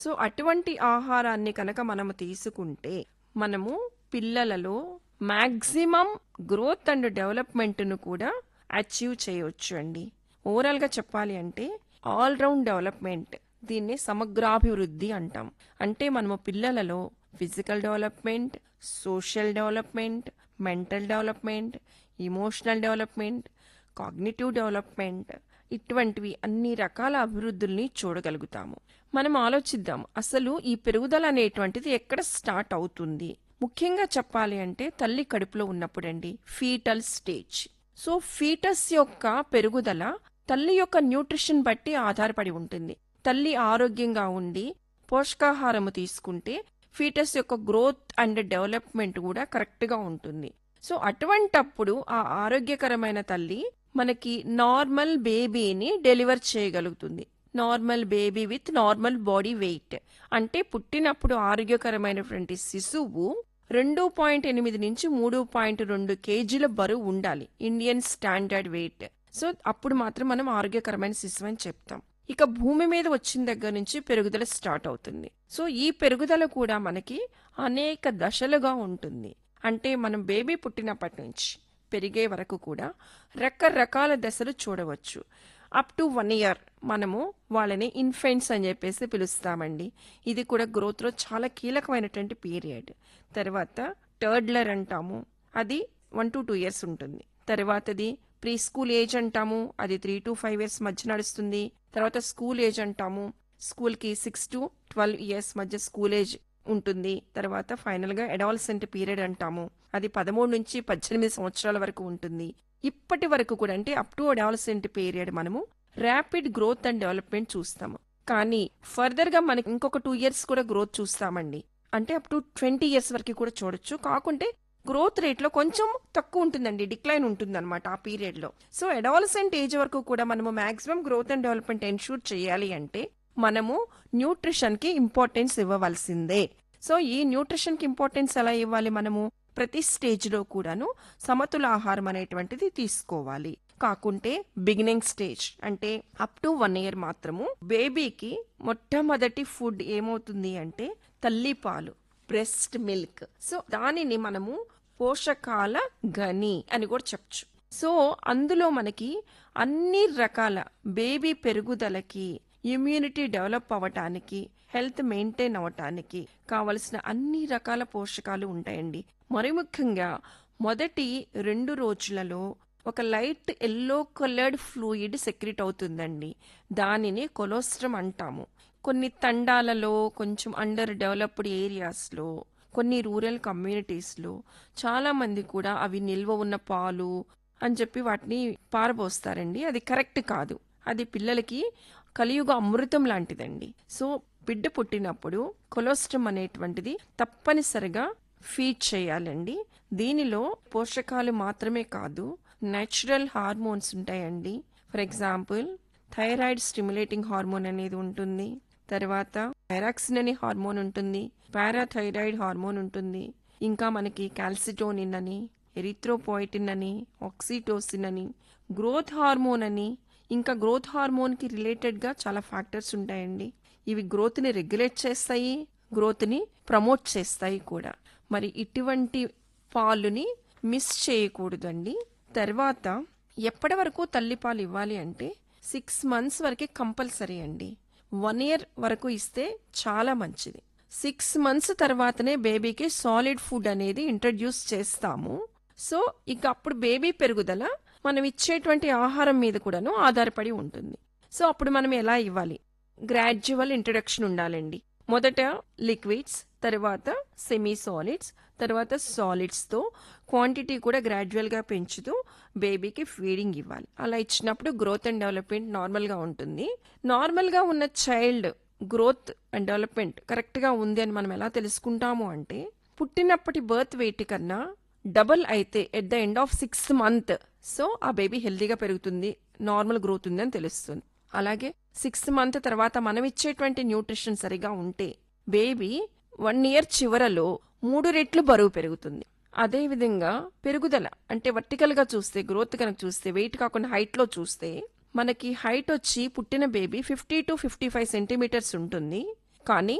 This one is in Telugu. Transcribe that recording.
సో అటువంటి ఆహారాన్ని కనుక మనము తీసుకుంటే మనము పిల్లలలో మాక్సిమం గ్రోత్ అండ్ డెవలప్మెంట్ను కూడా అచీవ్ చేయవచ్చు అండి ఓవరాల్గా చెప్పాలి అంటే ఆల్ రౌండ్ డెవలప్మెంట్ దీన్ని సమగ్రాభివృద్ధి అంటాం అంటే మనము పిల్లలలో physical development social development mental development emotional development cognitive development ఇటువంటివి అన్ని రకాల అభివృద్ధుల్ని చూడగలుగుతాము మనం ఆలోచిద్దాం అసలు ఈ పెరుగుదల అనేటువంటిది ఎక్కడ స్టార్ట్ అవుతుంది ముఖ్యంగా చెప్పాలి అంటే తల్లి కడుపులో ఉన్నప్పుడండి ఫీటల్ స్టేజ్ సో ఫీటస్ యొక్క పెరుగుదల తల్లి యొక్క న్యూట్రిషన్ బట్టి ఆధారపడి ఉంటుంది తల్లి ఆరోగ్యంగా ఉండి పోషకాహారము తీసుకుంటే ఫీటస్ యొక్క గ్రోత్ అండ్ డెవలప్మెంట్ కూడా కరెక్ట్గా ఉంటుంది సో అటువంటప్పుడు ఆ ఆరోగ్యకరమైన తల్లి మనకి నార్మల్ బేబీని డెలివర్ చేయగలుగుతుంది normal baby with normal body weight అంటే పుట్టినప్పుడు ఆరోగ్యకరమైనటువంటి శిశువు రెండు పాయింట్ ఎనిమిది నుంచి మూడు పాయింట్ రెండు కేజీల బరువు ఉండాలి ఇండియన్ స్టాండర్డ్ వెయిట్ సో అప్పుడు మాత్రం మనం ఆరోగ్యకరమైన శిశువు అని చెప్తాం ఇక భూమి మీద వచ్చిన దగ్గర నుంచి పెరుగుదల స్టార్ట్ అవుతుంది సో ఈ పెరుగుదల కూడా మనకి అనేక దశలుగా ఉంటుంది అంటే మనం బేబీ పుట్టినప్పటి నుంచి పెరిగే వరకు కూడా రకరకాల దశలు చూడవచ్చు అప్ టు వన్ ఇయర్ మనము వాళ్ళని ఇన్ఫెంట్స్ అని చెప్పేసి పిలుస్తామండి ఇది కూడా గ్రోత్లో చాలా కీలకమైనటువంటి పీరియడ్ తర్వాత థర్డ్లర్ అంటాము అది వన్ టు టూ ఇయర్స్ ఉంటుంది తర్వాతది ప్రీ స్కూల్ ఏజ్ అంటాము అది త్రీ టు ఫైవ్ ఇయర్స్ మధ్య నడుస్తుంది తర్వాత స్కూల్ ఏజ్ అంటాము స్కూల్కి సిక్స్ టు ట్వెల్వ్ ఇయర్స్ మధ్య స్కూల్ ఏజ్ ఉంటుంది తర్వాత ఫైనల్గా అడాల్సెంట్ పీరియడ్ అంటాము అది పదమూడు నుంచి పద్దెనిమిది సంవత్సరాల వరకు ఉంటుంది ఇప్పటి వరకు కూడా అంటే అప్ టు అడాల్సెంట్ పీరియడ్ మనము ర్యాపిడ్ గ్రోత్ అండ్ డెవలప్మెంట్ చూస్తాము కానీ ఫర్దర్గా మనకి ఇంకొక టూ ఇయర్స్ కూడా గ్రోత్ చూస్తామండి అంటే అప్ టు ట్వంటీ ఇయర్స్ వరకు కూడా చూడొచ్చు కాకుంటే గ్రోత్ రేట్లో కొంచెం తక్కువ ఉంటుందండి డిక్లైన్ ఉంటుంది అనమాట ఆ పీరియడ్లో సో అడాలసెంట్ ఏజ్ వరకు కూడా మనము maximum growth and development ensure చేయాలి అంటే మనము న్యూట్రిషన్కి ఇంపార్టెన్స్ ఇవ్వవలసిందే సో ఈ న్యూట్రిషన్కి ఇంపార్టెన్స్ ఎలా ఇవ్వాలి మనము ప్రతి స్టేజ్లో కూడాను సమతుల ఆహారం అనేటువంటిది తీసుకోవాలి కాకుంటే బిగినింగ్ స్టేజ్ అంటే అప్ టు వన్ ఇయర్ మాత్రము బేబీకి మొట్టమొదటి ఫుడ్ ఏమవుతుంది అంటే తల్లిపాలు బ్రెస్ట్ మిల్క్ సో దానిని మనము పోషకాల గని అని కూడా చెప్పచ్చు సో అందులో మనకి అన్ని రకాల బేబీ పెరుగుదలకి ఇమ్యూనిటీ డెవలప్ అవ్వటానికి హెల్త్ మెయింటైన్ అవ్వటానికి కావలసిన అన్ని రకాల పోషకాలు ఉంటాయండి మరి ముఖ్యంగా మొదటి రెండు రోజులలో ఒక light yellow coloured fluid secrete అవుతుందండి దానిని కొలోస్ట్రమ్ అంటాము కొన్ని తండాలలో కొంచెం అండర్ డెవలప్డ్ ఏరియాస్లో కొన్ని రూరల్ కమ్యూనిటీస్లో చాలామంది కూడా అవి నిల్వ ఉన్న పాలు అని చెప్పి వాటిని పారబోస్తారండి అది కరెక్ట్ కాదు అది పిల్లలకి కలియుగ అమృతం లాంటిదండి సో బిడ్డ పుట్టినప్పుడు కొలోస్ట్రమ్ అనేటువంటిది తప్పనిసరిగా ఫీడ్ చేయాలండి దీనిలో పోషకాలు మాత్రమే కాదు నేచురల్ హార్మోన్స్ ఉంటాయండి for example thyroid stimulating hormone అనేది ఉంటుంది తర్వాత థైరాక్సిన్ అనే హార్మోన్ ఉంటుంది పారాథైరాయిడ్ హార్మోన్ ఉంటుంది ఇంకా మనకి కాల్సిటోనిన్ అని ఎరిథ్రోపోయిటిన్ అని ఆక్సిటోసిన్ అని గ్రోత్ హార్మోన్ అని ఇంకా గ్రోత్ హార్మోన్కి రిలేటెడ్గా చాలా ఫ్యాక్టర్స్ ఉంటాయండి ఇవి గ్రోత్ని రెగ్యులేట్ చేస్తాయి గ్రోత్ని ప్రమోట్ చేస్తాయి కూడా మరి ఇటువంటి పాలుని మిస్ చేయకూడదండి తర్వాత ఎప్పటి వరకు తల్లిపాలు ఇవ్వాలి అంటే సిక్స్ మంత్స్ వరకే కంపల్సరీ అండి వన్ ఇయర్ వరకు ఇస్తే చాలా మంచిది సిక్స్ మంత్స్ తర్వాతనే బేబీకి సాలిడ్ ఫుడ్ అనేది ఇంట్రడ్యూస్ చేస్తాము సో ఇక అప్పుడు బేబీ పెరుగుదల మనం ఇచ్చేటువంటి ఆహారం మీద కూడాను ఆధారపడి ఉంటుంది సో అప్పుడు మనం ఎలా ఇవ్వాలి గ్రాడ్యువల్ ఇంట్రడక్షన్ ఉండాలండి మొదట లిక్విడ్స్ తర్వాత సెమీ సాలిడ్స్ తర్వాత సాలిడ్స్తో క్వాంటిటీ కూడా గ్రాడ్యువల్గా పెంచుతూ బేబీకి ఫీడింగ్ ఇవ్వాలి అలా ఇచ్చినప్పుడు గ్రోత్ అండ్ డెవలప్మెంట్ నార్మల్గా ఉంటుంది నార్మల్గా ఉన్న చైల్డ్ గ్రోత్ అండ్ డెవలప్మెంట్ కరెక్ట్గా ఉంది అని మనం ఎలా తెలుసుకుంటాము అంటే పుట్టినప్పటి బర్త్ వెయిట్ కన్నా డబల్ అయితే at the end of sixth month so ఆ బేబీ హెల్తీగా పెరుగుతుంది నార్మల్ గ్రోత్ ఉంది అని తెలుస్తుంది అలాగే సిక్స్త్ మంత్ తర్వాత మనం ఇచ్చేటువంటి న్యూట్రిషన్ సరిగా ఉంటే బేబీ వన్ ఇయర్ చివరలో మూడు రెట్లు బరువు పెరుగుతుంది అదేవిధంగా పెరుగుదల అంటే వర్టికల్గా చూస్తే గ్రోత్ కనుక చూస్తే వెయిట్ కాకుండా హైట్లో చూస్తే మనకి హైట్ వచ్చి పుట్టిన baby fifty to fifty five centimetres ఉంటుంది కానీ